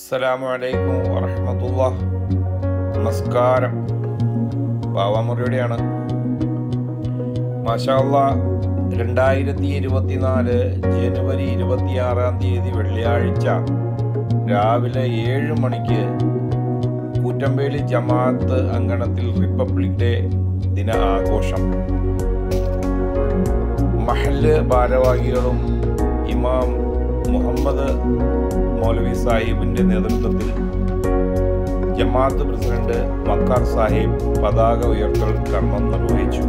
അസ്സലാമു അലൈക്കും വറഹമത്തുള്ള നമസ്കാരം ബാവാമുറിയുടെയാണ് മാഷാല്ല രണ്ടായിരത്തി ഇരുപത്തിനാല് ജനുവരി ഇരുപത്തിയാറാം തീയതി വെള്ളിയാഴ്ച രാവിലെ ഏഴ് മണിക്ക് കൂറ്റമ്പേലി ജമാഅത്ത് അങ്കണത്തിൽ റിപ്പബ്ലിക് ഡേ ദിന ആഘോഷം മഹല്ല് ഭാരവാഹികളും ഇമാം മുഹമ്മദ് മൗലവി സാഹിബിന്റെ നേതൃത്വത്തിൽ ജമാഅത്ത് പ്രസിഡന്റ് മക്കാർ സാഹിബ് പതാക ഉയർത്തൽ കർമ്മം നിർവഹിച്ചു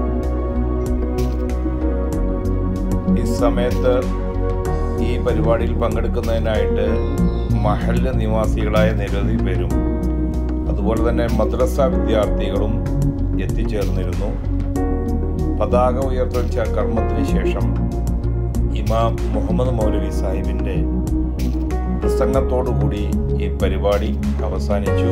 ഈ സമയത്ത് ഈ പരിപാടിയിൽ പങ്കെടുക്കുന്നതിനായിട്ട് മഹല്ല് നിവാസികളായ നിരവധി പേരും അതുപോലെ തന്നെ മദ്രസ വിദ്യാർത്ഥികളും എത്തിച്ചേർന്നിരുന്നു പതാക ഉയർത്തൽ ച- കർമ്മത്തിന് ശേഷം ഇമാം മുഹമ്മദ് മൗലവി സാഹിബിൻ്റെ പ്രസംഗത്തോടുകൂടി ഈ പരിപാടി അവസാനിച്ചു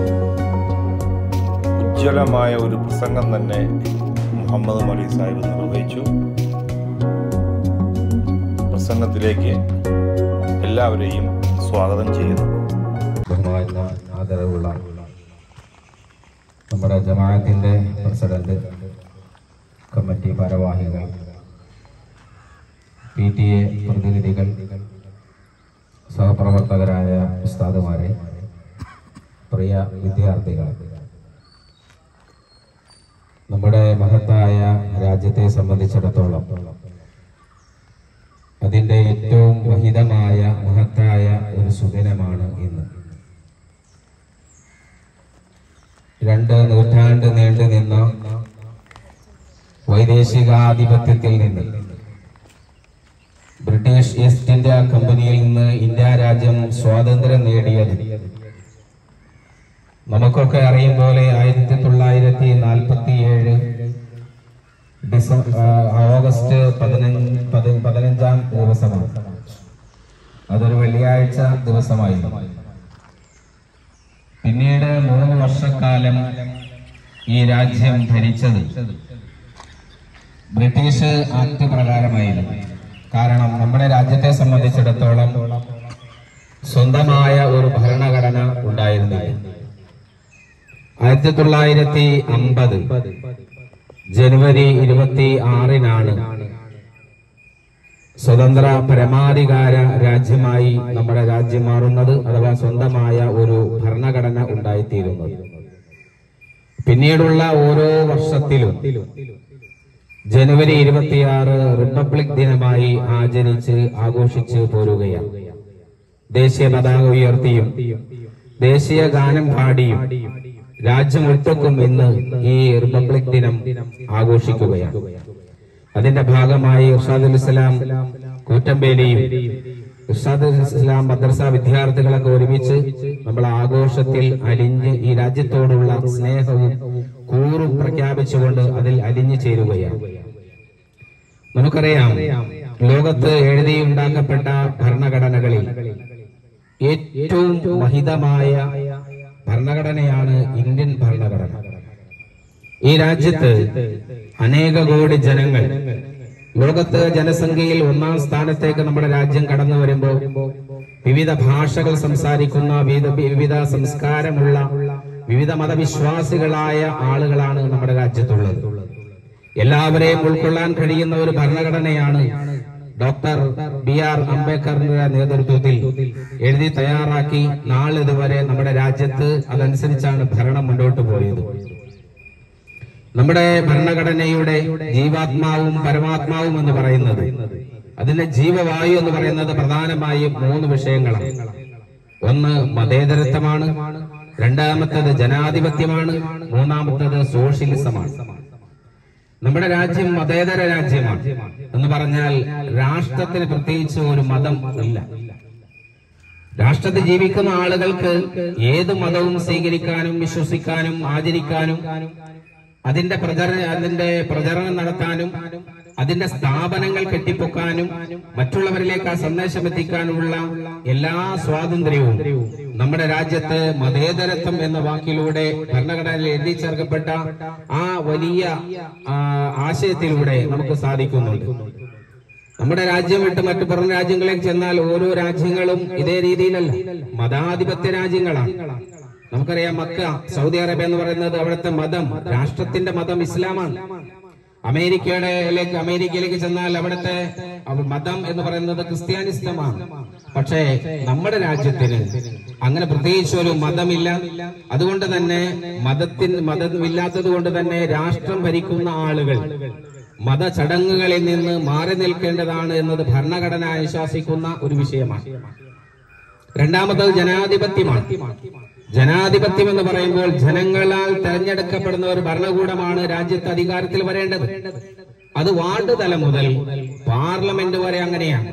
ഉജ്ജ്വലമായ ഒരു പ്രസംഗം തന്നെ മുഹമ്മദ് മൗലവി സാഹിബ് നിർവഹിച്ചു പ്രസംഗത്തിലേക്ക് എല്ലാവരെയും സ്വാഗതം ചെയ്യുന്നു ബഹുമാന ആദരവുള്ള നമ്മുടെ ജമാഅത്തിന്റെ പ്രസിഡന്റ് കമ്മിറ്റി ഭാരവാഹികൾ പി ടി എ പ്രതിനിധികൾ സഹപ്രവർത്തകരായ ഉസ്താദുമാരെ പ്രിയ വിദ്യാർത്ഥികൾ നമ്മുടെ മഹത്തായ രാജ്യത്തെ സംബന്ധിച്ചിടത്തോളം അതിന്റെ ഏറ്റവും മഹിതമായ മഹത്തായ ഒരു സുദിനമാണ് ഇന്ന് രണ്ട് നൂറ്റാണ്ട് നീണ്ടു നിന്ന വൈദേശികാധിപത്യത്തിൽ നിന്ന് ബ്രിട്ടീഷ് ഈസ്റ്റ് ഇന്ത്യ കമ്പനിയിൽ നിന്ന് ഇന്ത്യ രാജ്യം സ്വാതന്ത്ര്യം നേടിയത് നമുക്കൊക്കെ അറിയും പോലെ ആയിരത്തി തൊള്ളായിരത്തി നാൽപ്പത്തി ഏഴ് ഡിസംബർ ഓഗസ്റ്റ് പതിനഞ്ച് പതി- പതിനഞ്ചാം ദിവസമാണ് അതൊരു വെള്ളിയാഴ്ച ദിവസമായിരുന്നു പിന്നീട് മൂന്ന് വർഷക്കാലം ഈ രാജ്യം ഭരിച്ചത് ബ്രിട്ടീഷ് ആക്ട് പ്രകാരമായിരുന്നു കാരണം നമ്മുടെ രാജ്യത്തെ സംബന്ധിച്ചിടത്തോളം സ്വന്തമായ ഒരു ഭരണഘടന ഉണ്ടായിരുന്നില്ല ആയിരത്തി തൊള്ളായിരത്തി അമ്പത് ജനുവരി ഇരുപത്തി ആറിനാണ് സ്വതന്ത്ര പരമാധികാര രാജ്യമായി നമ്മുടെ രാജ്യം മാറുന്നത് അഥവാ സ്വന്തമായ ഒരു ഭരണഘടന ഉണ്ടായിത്തീരുന്നത് പിന്നീടുള്ള ഓരോ വർഷത്തിലും ജനുവരി ഇരുപത്തിയാറ് റിപ്പബ്ലിക് ദിനമായി ആചരിച്ച് ആഘോഷിച്ച് പോരുകയാണ് ദേശീയ പതാക ഉയർത്തിയും ദേശീയ ഗാനം പാടിയും രാജ്യം ഒറ്റക്കും ഇന്ന് ഈ റിപ്പബ്ലിക് ദിനം ആഘോഷിക്കുകയാണ് അതിന്റെ ഭാഗമായി ഇർഷാദുൽ ഇസ്ലാം കൂറ്റമ്പേലിയും ഇർഷാദുൽ ഇസ്ലാം മദ്രസ വിദ്യാർത്ഥികളൊക്കെ ഒരുമിച്ച് നമ്മൾ ആഘോഷത്തിൽ അലിഞ്ഞ് ഈ രാജ്യത്തോടുള്ള സ്നേഹവും കൂറും പ്രഖ്യാപിച്ചുകൊണ്ട് അതിൽ അലിഞ്ഞു ചേരുകയാണ് നമുക്കറിയാം ലോകത്ത് എഴുതിയുണ്ടാക്കപ്പെട്ട ഭരണഘടനകളിൽ ഏറ്റവും മഹിതമായ ഭരണഘടനയാണ് ഇന്ത്യൻ ഭരണഘടന ഈ രാജ്യത്ത് അനേക കോടി ജനങ്ങൾ ലോകത്ത് ജനസംഖ്യയിൽ ഒന്നാം സ്ഥാനത്തേക്ക് നമ്മുടെ രാജ്യം കടന്നു വരുമ്പോൾ വിവിധ ഭാഷകൾ സംസാരിക്കുന്ന വിവിധ വിവിധ സംസ്കാരമുള്ള വിവിധ മതവിശ്വാസികളായ ആളുകളാണ് നമ്മുടെ രാജ്യത്തുള്ളത് എല്ലാവരെയും ഉൾക്കൊള്ളാൻ കഴിയുന്ന ഒരു ഭരണഘടനയാണ് ഡോക്ടർ ബി ആർ അംബേദ്കറിന്റെ നേതൃത്വത്തിൽ എഴുതി തയ്യാറാക്കി നാളിതുവരെ നമ്മുടെ രാജ്യത്ത് അതനുസരിച്ചാണ് ഭരണം മുന്നോട്ട് പോയത് നമ്മുടെ ഭരണഘടനയുടെ ജീവാത്മാവും പരമാത്മാവും എന്ന് പറയുന്നത് അതിന്റെ ജീവവായു എന്ന് പറയുന്നത് പ്രധാനമായും മൂന്ന് വിഷയങ്ങളാണ് ഒന്ന് മതേതരത്വമാണ് രണ്ടാമത്തേത് ജനാധിപത്യമാണ് മൂന്നാമത്തേത് സോഷ്യലിസമാണ് നമ്മുടെ രാജ്യം മതേതര രാജ്യമാണ് എന്ന് പറഞ്ഞാൽ രാഷ്ട്രത്തിന് പ്രത്യേകിച്ച് ഒരു മതം ഇല്ല രാഷ്ട്രത്തിൽ ജീവിക്കുന്ന ആളുകൾക്ക് ഏത് മതവും സ്വീകരിക്കാനും വിശ്വസിക്കാനും ആചരിക്കാനും അതിന്റെ പ്രചരണ അതിന്റെ പ്രചരണം നടത്താനും അതിന്റെ സ്ഥാപനങ്ങൾ കെട്ടിപ്പൊക്കാനും മറ്റുള്ളവരിലേക്ക് ആ സന്ദേശം എത്തിക്കാനുമുള്ള എല്ലാ സ്വാതന്ത്ര്യവും നമ്മുടെ രാജ്യത്ത് മതേതരത്വം എന്ന വാക്കിലൂടെ ഭരണഘടനയിൽ എഴുതി ചേർക്കപ്പെട്ട ആ വലിയ ആ, ആശയത്തിലൂടെ നമുക്ക് സാധിക്കുന്നുണ്ട് നമ്മുടെ രാജ്യം വിട്ട് മറ്റു പുറം രാജ്യങ്ങളിലേക്ക് ചെന്നാൽ ഓരോ രാജ്യങ്ങളും ഇതേ രീതിയിലല്ല മതാധിപത്യ രാജ്യങ്ങളാണ് നമുക്കറിയാം മക്ക സൗദി അറേബ്യ എന്ന് പറയുന്നത് അവിടുത്തെ മതം രാഷ്ട്രത്തിന്റെ മതം ഇസ്ലാമാണ് അമേരിക്കയിലേക്ക് അമേരിക്കയിലേക്ക് ചെന്നാൽ അവിടുത്തെ അവ- മതം എന്ന് പറയുന്നത് ക്രിസ്ത്യാനിസ്റ്റമാണ് പക്ഷേ നമ്മുടെ രാജ്യത്തിന് അങ്ങനെ പ്രത്യേകിച്ച് ഒരു മതമില്ല അതുകൊണ്ട് തന്നെ മതത്തിന് മതമില്ലാത്തത് കൊണ്ട് തന്നെ രാഷ്ട്രം ഭരിക്കുന്ന ആളുകൾ മതചടങ്ങുകളിൽ നിന്ന് മാറി നിൽക്കേണ്ടതാണ് എന്നത് ഭരണഘടന അനുശാസിക്കുന്ന ഒരു വിഷയമാണ് രണ്ടാമത്തത് ജനാധിപത്യമാണ് ജനാധിപത്യം എന്ന് പറയുമ്പോൾ ജനങ്ങളാൽ തെരഞ്ഞെടുക്കപ്പെടുന്ന ഒരു ഭരണകൂടമാണ് രാജ്യത്ത് അധികാരത്തിൽ വരേണ്ടത് അത് വാർഡ് തലം മുതൽ പാർലമെന്റ് വരെ അങ്ങനെയാണ്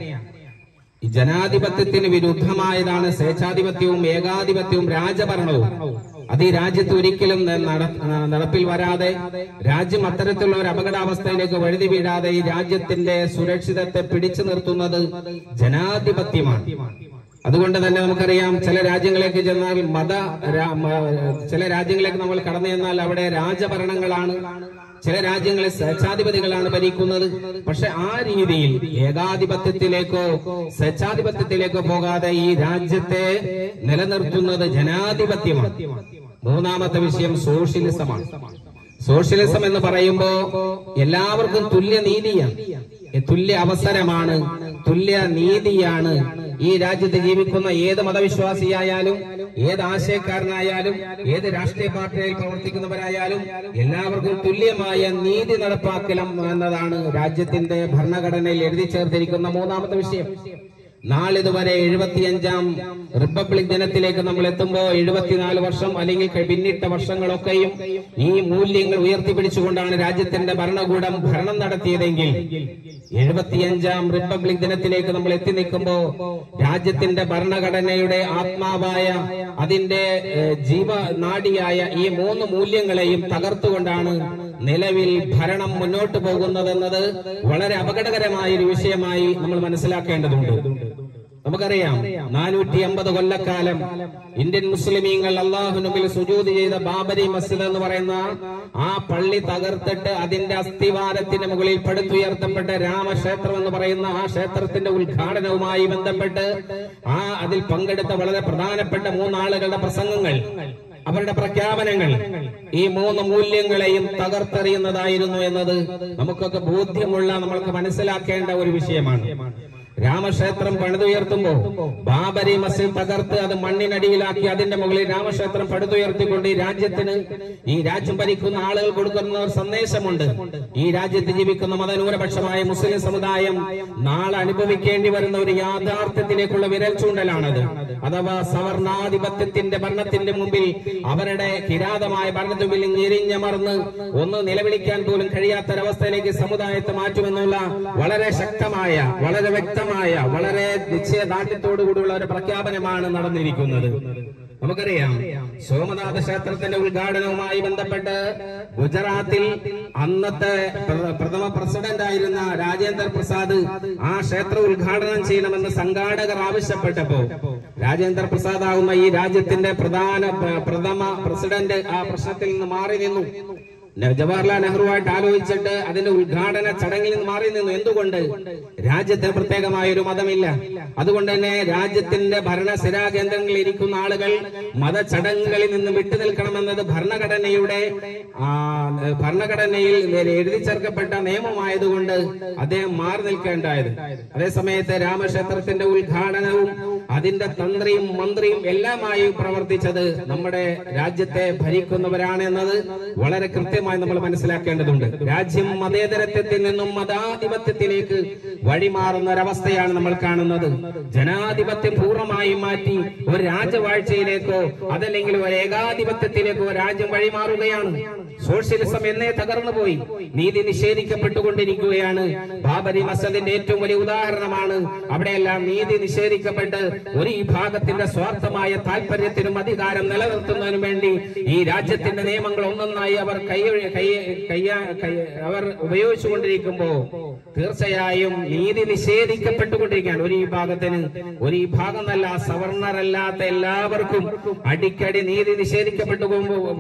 ഈ ജനാധിപത്യത്തിന് വിരുദ്ധമായതാണ് സ്വേച്ഛാധിപത്യവും ഏകാധിപത്യവും രാജഭരണവും അത് ഈ രാജ്യത്ത് ഒരിക്കലും നട- നടപ്പിൽ വരാതെ രാജ്യം അത്തരത്തിലുള്ള ഒരു അപകടാവസ്ഥയിലേക്ക് വഴുതി വീഴാതെ ഈ രാജ്യത്തിന്റെ സുരക്ഷിതത്തെ പിടിച്ചു നിർത്തുന്നത് ജനാധിപത്യമാണ് അതുകൊണ്ട് തന്നെ നമുക്കറിയാം ചില രാജ്യങ്ങളിലേക്ക് ചെന്നാൽ മത രാ- മ- ചില രാജ്യങ്ങളിലേക്ക് നമ്മൾ കടന്നു ചെന്നാൽ അവിടെ രാജഭരണങ്ങളാണ് ചില രാജ്യങ്ങളിൽ സ്വേച്ഛാധിപതികളാണ് ഭരിക്കുന്നത് പക്ഷെ ആ രീതിയിൽ ഏകാധിപത്യത്തിലേക്കോ സ്വേച്ഛാധിപത്യത്തിലേക്കോ പോകാതെ ഈ രാജ്യത്തെ നിലനിർത്തുന്നത് ജനാധിപത്യമാണ് മൂന്നാമത്തെ വിഷയം സോഷ്യലിസമാണ് സോഷ്യലിസം എന്ന് പറയുമ്പോ എല്ലാവർക്കും തുല്യ നീതിയാണ് ഏ, തുല്യ അവസരമാണ് തുല്യ നീതിയാണ് ഈ രാജ്യത്ത് ജീവിക്കുന്ന ഏത് മതവിശ്വാസിയായാലും ഏത് ആശയക്കാരനായാലും ഏത് രാഷ്ട്രീയ പാർട്ടിയിൽ പ്രവർത്തിക്കുന്നവരായാലും എല്ലാവർക്കും തുല്യമായ നീതി നടപ്പാക്കലം എന്നതാണ് രാജ്യത്തിന്റെ ഭരണഘടനയിൽ എഴുതി ചേർത്തിരിക്കുന്ന മൂന്നാമത്തെ വിഷയം നാളിതുവരെ എഴുപത്തിയഞ്ചാം റിപ്പബ്ലിക് ദിനത്തിലേക്ക് നമ്മൾ എത്തുമ്പോൾ എഴുപത്തിനാല് വർഷം അല്ലെങ്കിൽ ക- പിന്നിട്ട വർഷങ്ങളൊക്കെയും ഈ മൂല്യങ്ങൾ ഉയർത്തിപ്പിടിച്ചുകൊണ്ടാണ് രാജ്യത്തിന്റെ ഭരണകൂടം ഭരണം നടത്തിയതെങ്കിൽ എഴുപത്തിയഞ്ചാം റിപ്പബ്ലിക് ദിനത്തിലേക്ക് നമ്മൾ എത്തി നിൽക്കുമ്പോൾ രാജ്യത്തിന്റെ ഭരണഘടനയുടെ ആത്മാവായ അതിന്റെ ഏഹ്, ജീവനാഡിയായ ഈ മൂന്ന് മൂല്യങ്ങളെയും തകർത്തുകൊണ്ടാണ് നിലവിൽ ഭരണം മുന്നോട്ട് പോകുന്നതെന്നത് വളരെ അപകടകരമായ ഒരു വിഷയമായി നമ്മൾ മനസ്സിലാക്കേണ്ടതുണ്ട് നമുക്കറിയാം നാനൂറ്റി അമ്പത് കൊല്ലക്കാലം ഇന്ത്യൻ മുസ്ലിമീങ്ങൾ അള്ളാഹുനുമ്പിൽ സുജൂത് ചെയ്ത ബാബരി മസ്ജിദ് എന്ന് പറയുന്ന ആ പള്ളി തകർത്തിട്ട് അതിന്റെ അസ്ഥിവാരത്തിന് മുകളിൽ പടുത്തുയർത്തപ്പെട്ട രാമക്ഷേത്രം എന്ന് പറയുന്ന ആ ക്ഷേത്രത്തിന്റെ ഉദ്ഘാടനവുമായി ബന്ധപ്പെട്ട് ആ അതിൽ പങ്കെടുത്ത വളരെ പ്രധാനപ്പെട്ട മൂന്നാളുകളുടെ പ്രസംഗങ്ങൾ അവരുടെ പ്രഖ്യാപനങ്ങൾ ഈ മൂന്ന് മൂല്യങ്ങളെയും തകർത്തെറിയുന്നതായിരുന്നു എന്നത് നമുക്കൊക്കെ ബോധ്യമുള്ള നമ്മൾക്ക് മനസ്സിലാക്കേണ്ട ഒരു വിഷയമാണ് രാമക്ഷേത്രം പണിതുയർത്തുമ്പോ ബാബരി മസ്ജിദ് തകർത്ത് അത് മണ്ണിനടിയിലാക്കി അതിന്റെ മുകളിൽ രാമക്ഷേത്രം പടുത്തുയർത്തിക്കൊണ്ട് ഈ രാജ്യത്തിന് ഈ രാജ്യം ഭരിക്കുന്ന ആളുകൾ കൊടുക്കുന്ന ഒരു സന്ദേശമുണ്ട് ഈ രാജ്യത്ത് ജീവിക്കുന്ന മതന്യൂനപക്ഷമായ മുസ്ലിം സമുദായം നാളെ അനുഭവിക്കേണ്ടി വരുന്ന ഒരു യാഥാർത്ഥ്യത്തിലേക്കുള്ള വിരൽ ചൂണ്ടലാണത് അഥവാ സവർണാധിപത്യത്തിന്റെ ഭരണത്തിന്റെ മുമ്പിൽ അവരുടെ കിരാതമായ ഭരണത്തിന് മുമ്പിൽ ഞെരിഞ്ഞമർന്ന് ഒന്ന് നിലവിളിക്കാൻ പോലും കഴിയാത്തൊരവസ്ഥയിലേക്ക് സമുദായത്തെ മാറ്റുമെന്നുള്ള വളരെ ശക്തമായ വളരെ വ്യക്തമായ വളരെ നിശ്ചയദാർഢ്യത്തോടുകൂടിയുള്ള ഒരു പ്രഖ്യാപനമാണ് നടന്നിരിക്കുന്നത് നമുക്കറിയാം സോമനാഥ ക്ഷേത്രത്തിന്റെ ഉദ്ഘാടനവുമായി ബന്ധപ്പെട്ട് ഗുജറാത്തിൽ അന്നത്തെ പ്ര- പ്രഥമ പ്രസിഡന്റ് ആയിരുന്ന രാജേന്ദ്ര പ്രസാദ് ആ ക്ഷേത്ര ഉദ്ഘാടനം ചെയ്യണമെന്ന് സംഘാടകർ ആവശ്യപ്പെട്ടപ്പോ രാജേന്ദ്ര പ്രസാദ് ആകുന്ന ഈ രാജ്യത്തിന്റെ പ്രധാന പ്ര- പ്രഥമ പ്രസിഡന്റ് ആ പ്രശ്നത്തിൽ നിന്ന് മാറി നിന്നു ന- ജവഹർലാൽ നെഹ്റുവായിട്ട് ആലോചിച്ചിട്ട് അതിന്റെ ഉദ്ഘാടന ചടങ്ങിൽ നിന്ന് മാറി നിന്നു എന്തുകൊണ്ട് രാജ്യത്തിന് പ്രത്യേകമായ ഒരു മതമില്ല അതുകൊണ്ട് തന്നെ രാജ്യത്തിന്റെ ഭരണ സ്ഥിരാകേന്ദ്രങ്ങളിൽ ഇരിക്കുന്ന ആളുകൾ മതചടങ്ങുകളിൽ നിന്ന് വിട്ടു നിൽക്കണമെന്നത് ഭരണഘടനയുടെ ആ, ഭരണഘടനയിൽ എഴുതി ചേർക്കപ്പെട്ട നിയമമായതുകൊണ്ട് അദ്ദേഹം മാറി നിൽക്കേണ്ടായത് അതേസമയത്ത് രാമക്ഷേത്രത്തിന്റെ ഉദ്ഘാടനവും അതിന്റെ തന്ത്രിയും മന്ത്രിയും എല്ലാമായി പ്രവർത്തിച്ചത് നമ്മുടെ രാജ്യത്തെ ഭരിക്കുന്നവരാണ് എന്നത് വളരെ കൃത്യമായി നമ്മൾ മനസ്സിലാക്കേണ്ടതുണ്ട് രാജ്യം മതേതരത്വത്തിൽ നിന്നും മതാധിപത്യത്തിലേക്ക് വഴിമാറുന്ന ഒരവസ്ഥയാണ് നമ്മൾ കാണുന്നത് ജനാധിപത്യം പൂർണ്ണമായും മാറ്റി ഒരു രാജവാഴ്ചയിലേക്കോ അതല്ലെങ്കിൽ ഒരു ഏകാധിപത്യത്തിലേക്കോ രാജ്യം വഴിമാറുകയാണ് സോഷ്യലിസം എന്നേ തകർന്നു പോയി നീതി നിഷേധിക്കപ്പെട്ടുകൊണ്ടിരിക്കുകയാണ് ബാബരി മസ്ജിദിന്റെ ഏറ്റവും വലിയ ഉദാഹരണമാണ് അവിടെയെല്ലാം നീതി നിഷേധിക്കപ്പെട്ട് ഒരു വിഭാഗത്തിന്റെ സ്വാർത്ഥമായ താല്പര്യത്തിനും അധികാരം നിലനിർത്തുന്നതിനും വേണ്ടി ഈ രാജ്യത്തിന്റെ നിയമങ്ങൾ ഒന്നൊന്നായി അവർ കൈ കൈ കയ്യാ കൈ- അവർ ഉപയോഗിച്ചുകൊണ്ടിരിക്കുമ്പോ തീർച്ചയായും നീതി നിഷേധിക്കപ്പെട്ടുകൊണ്ടിരിക്കുകയാണ് ഒരു വിഭാഗത്തിന് ഒരു വിഭാഗം എന്നല്ല സവർണരല്ലാത്ത എല്ലാവർക്കും അടിക്കടി നീതി നിഷേധിക്കപ്പെട്ടു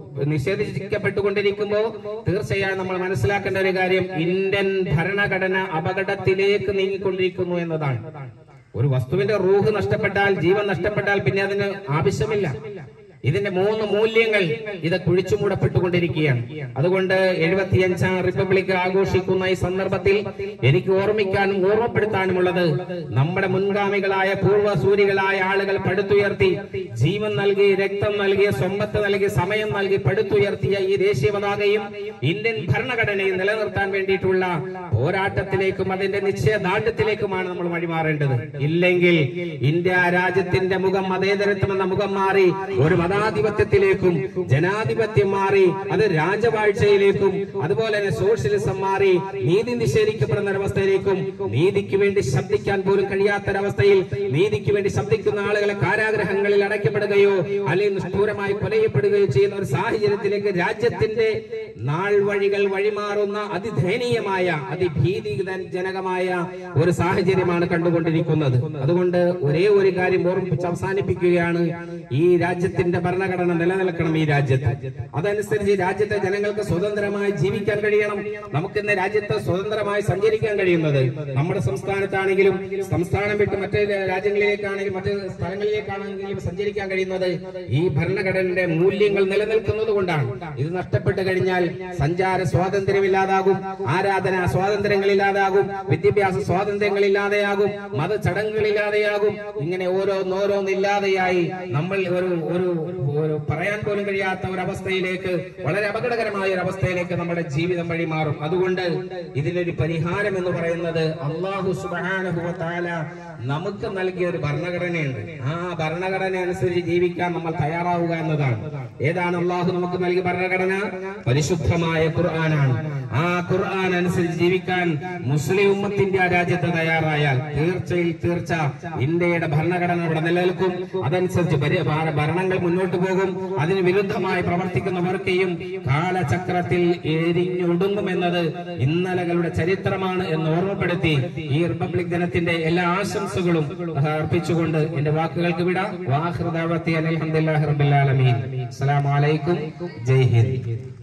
നിഷേധിക്കപ്പെട്ടുകൊണ്ടിരിക്കുമ്പോൾ തീർച്ചയായും നമ്മൾ മനസ്സിലാക്കേണ്ട ഒരു കാര്യം ഇന്ത്യൻ ഭരണഘടന അപകടത്തിലേക്ക് നീങ്ങിക്കൊണ്ടിരിക്കുന്നു എന്നതാണ് ഒരു വസ്തുവിന്റെ റൂഹ് നഷ്ടപ്പെട്ടാൽ ജീവൻ നഷ്ടപ്പെട്ടാൽ പിന്നെ അതിന് ആവശ്യമില്ല ഇതിന്റെ മൂന്ന് മൂല്യങ്ങൾ ഇത് കുഴിച്ചുമൂടപ്പെട്ടുകൊണ്ടിരിക്കുകയാണ് അതുകൊണ്ട് എഴുപത്തിയഞ്ചാം റിപ്പബ്ലിക് ആഘോഷിക്കുന്ന ഈ സന്ദർഭത്തിൽ എനിക്ക് ഓർമ്മിക്കാനും ഓർമ്മപ്പെടുത്താനുമുള്ളത് നമ്മുടെ മുൻഗാമികളായ പൂർവ്വസൂരികളായ ആളുകൾ പടുത്തുയർത്തി ജീവൻ നൽകി രക്തം നൽകി സ്വമ്പത്ത് നൽകി സമയം നൽകി പടുത്തുയർത്തിയ ഈ ദേശീയ പതാകയും ഇന്ത്യൻ ഭരണഘടനയും നിലനിർത്താൻ വേണ്ടിയിട്ടുള്ള പോരാട്ടത്തിലേക്കും അതിന്റെ നിശ്ചയദാർഢ്യത്തിലേക്കുമാണ് നമ്മൾ വഴിമാറേണ്ടത് ഇല്ലെങ്കിൽ ഇന്ത്യ രാജ്യത്തിന്റെ മുഖം മതേതരത്വം എന്ന മുഖം മാറി ഒരു മതാധിപത്യത്തിലേക്കും ജനാധിപത്യം മാറി അത് രാജവാഴ്ചയിലേക്കും അതുപോലെ തന്നെ സോഷ്യലിസം മാറി നീതി നിഷേധിക്കപ്പെടുന്ന ഒരവസ്ഥയിലേക്കും നീതിക്ക് വേണ്ടി ശബ്ദിക്കാൻ പോലും കഴിയാത്തൊരവസ്ഥയിൽ നീതിക്ക് വേണ്ടി ശബ്ദിക്കുന്ന ആളുകളെ കാരാഗ്രഹങ്ങളിൽ അടയ്ക്കപ്പെടുകയോ അല്ലെങ്കിൽ നിഷ്ഠൂരമായി കൊലയപ്പെടുകയോ ചെയ്യുന്ന ഒരു സാഹചര്യത്തിലേക്ക് രാജ്യത്തിന്റെ നാൾ വഴികൾ വഴിമാറുന്ന അതിദയനീയമായ അതിഭീതിജനകമായ ഒരു സാഹചര്യമാണ് കണ്ടുകൊണ്ടിരിക്കുന്നത് അതുകൊണ്ട് ഒരേ ഒരു കാര്യം ഓർമ്മിപ്പിച്ച് അവസാനിപ്പിക്കുകയാണ് ഈ രാജ്യത്തിന്റെ ഭരണഘടന നിലനിൽക്കണം ഈ രാജ്യത്ത് അതനുസരിച്ച് ഈ രാജ്യത്തെ ജനങ്ങൾക്ക് സ്വതന്ത്രമായി ജീവിക്കാൻ കഴിയണം നമുക്ക് ഇന്ന് രാജ്യത്ത് സ്വതന്ത്രമായി സഞ്ചരിക്കാൻ കഴിയുന്നത് നമ്മുടെ സംസ്ഥാനത്താണെങ്കിലും സംസ്ഥാനം വിട്ട് മറ്റ് രാജ്യങ്ങളിലേക്കാണെങ്കിലും മറ്റ് സ്ഥലങ്ങളിലേക്കാണെങ്കിലും സഞ്ചരിക്കാൻ കഴിയുന്നത് ഈ ഭരണഘടനയുടെ മൂല്യങ്ങൾ നിലനിൽക്കുന്നത് കൊണ്ടാണ് ഇത് നഷ്ടപ്പെട്ടു കഴിഞ്ഞാൽ സഞ്ചാര സ്വാതന്ത്ര്യം ഇല്ലാതാകും ആരാധന സ്വാതന്ത്ര്യങ്ങൾ ഇല്ലാതാകും വിദ്യാഭ്യാസ സ്വാതന്ത്ര്യങ്ങൾ ഇല്ലാതെയാകും മത ചടങ്ങുകൾ ഇല്ലാതെയാകും ഇങ്ങനെ ഓരോന്നോരോന്നില്ലാതെയായി നമ്മൾ ഒരു ഒരു ഒരു പറയാൻ പോലും കഴിയാത്ത ഒരു അവസ്ഥയിലേക്ക് വളരെ അപകടകരമായ ഒരു അവസ്ഥയിലേക്ക് നമ്മുടെ ജീവിതം വഴി മാറും അതുകൊണ്ട് ഇതിനൊരു പരിഹാരം എന്ന് പറയുന്നത് അള്ളാഹു സുബാനുഭവത്താല നമുക്ക് നൽകിയ ഒരു ഭരണഘടനയുണ്ട് ആ ഭരണഘടന അനുസരിച്ച് ജീവിക്കാൻ നമ്മൾ തയ്യാറാവുക എന്നതാണ് ഏതാണ് അള്ളാഹു നമുക്ക് നൽകിയ ഭരണഘടന പരിശുദ്ധമായ ഖുർആനാണ് ആ ഖുർആൻ അനുസരിച്ച് ജീവിക്കാൻ മുസ്ലിം ഉമ്മത്തിന്റെ ആ രാജ്യത്ത് തയ്യാറായാൽ തീർച്ചയിൽ തീർച്ച ഇന്ത്യയുടെ ഭരണഘടന ഇവിടെ നിലനിൽക്കും അതനുസരിച്ച് ഭര- ഭര- ഭരണങ്ങൾ മുന്നോട്ട് പോകും അതിന് വിരുദ്ധമായി പ്രവർത്തിക്കുന്നവർക്കെയും കാലചക്രത്തിൽ എരിഞ്ഞൊടുങ്ങുമെന്നത് ഇന്നലകളുടെ ചരിത്രമാണ് എന്ന് ഓർമ്മപ്പെടുത്തി ഈ റിപ്പബ്ലിക് ദിനത്തിന്റെ എല്ലാ ആശംസകളും അർപ്പിച്ചുകൊണ്ട് എന്റെ വാക്കുകൾക്ക് വിടാം വാഹൃദാവത്തി അലഹദില്ലാഹി റബ്ബിൽ ആലമീൻ അസ്സലാമു അലൈക്കും ജയ് ഹിന്ദ്